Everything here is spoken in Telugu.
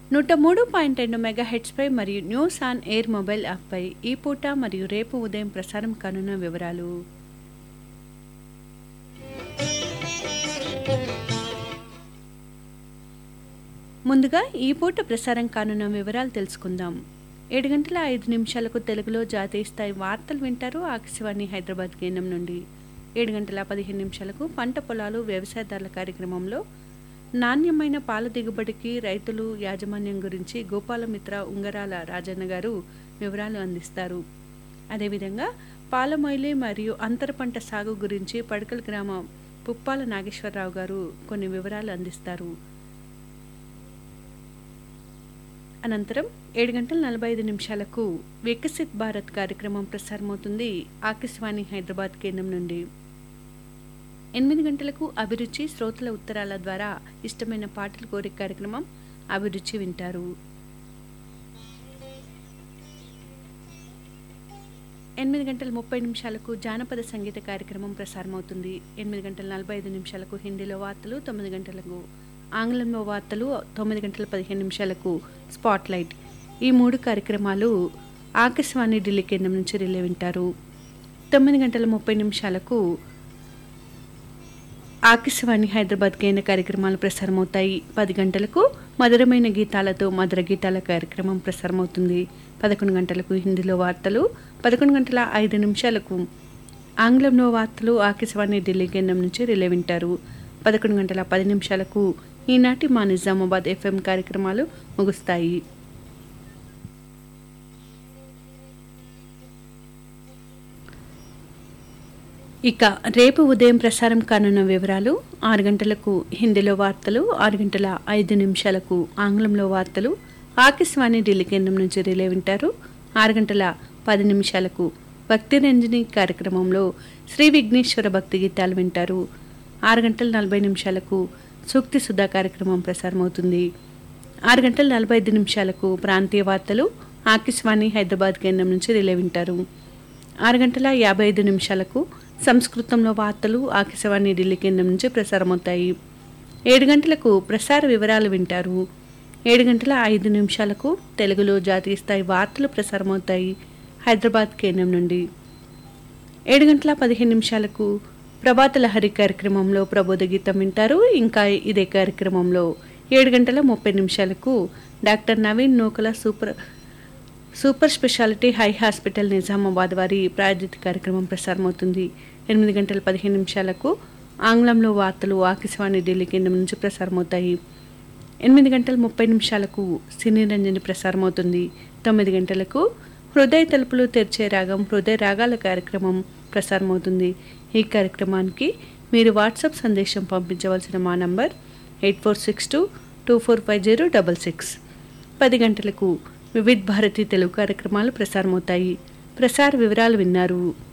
నూట మూడు పాయింట్ రెండు మెగా హెడ్స్పై మరియు న్యూస్ ఆన్ ఎయిర్ మొబైల్ యాప్పై ఈ పూట మరియు రేపు ఉదయం ప్రసారం కానున్న వివరాలు ముందుగా ఈ పూట ప్రసారం కానున్న వివరాలు తెలుసుకుందాం ఏడు గంటల ఐదు నిమిషాలకు తెలుగులో జాతీయ స్థాయి వార్తలు వింటారు ఆకాశవాణి హైదరాబాద్ కేంద్రం నుండి ఏడు గంటల పదిహేను నిమిషాలకు పంట పొలాలు వ్యవసాయదారుల కార్యక్రమంలో నాణ్యమైన పాల దిగుబడికి రైతులు యాజమాన్యం గురించి గోపాలమిత్ర ఉంగరాల రాజన్న గారు వివరాలు అందిస్తారు అదేవిధంగా పాల మొయిలి మరియు అంతర పంట సాగు గురించి పడకల్ గ్రామం పుప్పాల నాగేశ్వరరావు గారు కొన్ని వివరాలు అందిస్తారు అనంతరం ఏడు గంటల నలభై ఐదు నిమిషాలకు వికసిత్ భారత్ కార్యక్రమం ప్రసారమవుతుంది ఆకాశవాణి హైదరాబాద్ కేంద్రం నుండి ఎనిమిది గంటలకు అభిరుచి శ్రోతల ఉత్తరాల ద్వారా ఇష్టమైన పాటలు కోరే కార్యక్రమం అభిరుచి వింటారు ఎనిమిది గంటల ముప్పై నిమిషాలకు జానపద సంగీత కార్యక్రమం ప్రసారమవుతుంది ఎనిమిది గంటల నలభై ఐదు నిమిషాలకు హిందీలో వార్తలు తొమ్మిది గంటలకు ఆంగ్లంలో వార్తలు తొమ్మిది గంటల పదిహేను నిమిషాలకు స్పాట్ లైట్ ఈ మూడు కార్యక్రమాలు ఆకాశవాణి ఢిల్లీ కేంద్రం నుంచి రిలే వింటారు తొమ్మిది గంటల ముప్పై నిమిషాలకు ఆకాశవాణి హైదరాబాద్ కేంద్ర కార్యక్రమాలు ప్రసారమవుతాయి పది గంటలకు మధురమైన గీతాలతో మధుర గీతాల కార్యక్రమం ప్రసారమవుతుంది పదకొండు గంటలకు హిందీలో వార్తలు పదకొండు గంటల ఐదు నిమిషాలకు ఆంగ్లంలో వార్తలు ఆకాశవాణి ఢిల్లీ కేంద్రం నుంచి రిలే వింటారు పదకొండు గంటల పది నిమిషాలకు ఈనాటి మా నిజామాబాద్ ఎఫ్ఎం కార్యక్రమాలు ముగుస్తాయి ఇక రేపు ఉదయం ప్రసారం కానున్న వివరాలు ఆరు గంటలకు హిందీలో వార్తలు ఆరు గంటల ఐదు నిమిషాలకు ఆంగ్లంలో వార్తలు ఆకాశవాణి ఢిల్లీ కేంద్రం నుంచి రిలే వింటారు ఆరు గంటల పది నిమిషాలకు భక్తి రంజని కార్యక్రమంలో శ్రీ విఘ్నేశ్వర భక్తి గీతాలు వింటారు ఆరు గంటల నలభై నిమిషాలకు సూక్తి సుధా కార్యక్రమం ప్రసారమవుతుంది ఆరు గంటల నలభై ఐదు నిమిషాలకు ప్రాంతీయ వార్తలు ఆకాశవాణి హైదరాబాద్ కేంద్రం నుంచి రిలే వింటారు ఆరు గంటల యాభై ఐదు నిమిషాలకు సంస్కృతంలో వార్తలు ఆకాశవాణి ఢిల్లీ కేంద్రం నుంచి ప్రసారమవుతాయి ఏడు గంటలకు ప్రసార వివరాలు వింటారు ఏడు గంటల ఐదు నిమిషాలకు తెలుగులో జాతీయ స్థాయి వార్తలు ప్రసారమవుతాయి హైదరాబాద్ కేంద్రం నుండి ఏడు గంటల పదిహేను నిమిషాలకు ప్రభాత లహరి కార్యక్రమంలో ప్రబోధ గీతం వింటారు ఇంకా ఇదే కార్యక్రమంలో ఏడు గంటల ముప్పై నిమిషాలకు doctor Naveen Nookala super super speciality high hospital Nizamabad వారి ప్రాయోజిత కార్యక్రమం ప్రసారమవుతుంది ఎనిమిది గంటల పదిహేను నిమిషాలకు ఆంగ్లంలో వార్తలు ఆకాశవాణి ఢిల్లీ కేంద్రం నుంచి ప్రసారమవుతాయి ఎనిమిది గంటల ముప్పై నిమిషాలకు సినీ రంజని ప్రసారమవుతుంది తొమ్మిది గంటలకు హృదయ తలుపులు తెరిచే రాగం హృదయ రాగాల కార్యక్రమం ప్రసారమవుతుంది ఈ కార్యక్రమానికి మీరు వాట్సాప్ సందేశం పంపించవలసిన మా number eight four six two two four five zero double six పది గంటలకు వివిధ్ భారతి తెలుగు కార్యక్రమాలు ప్రసారమవుతాయి ప్రసార వివరాలు విన్నారు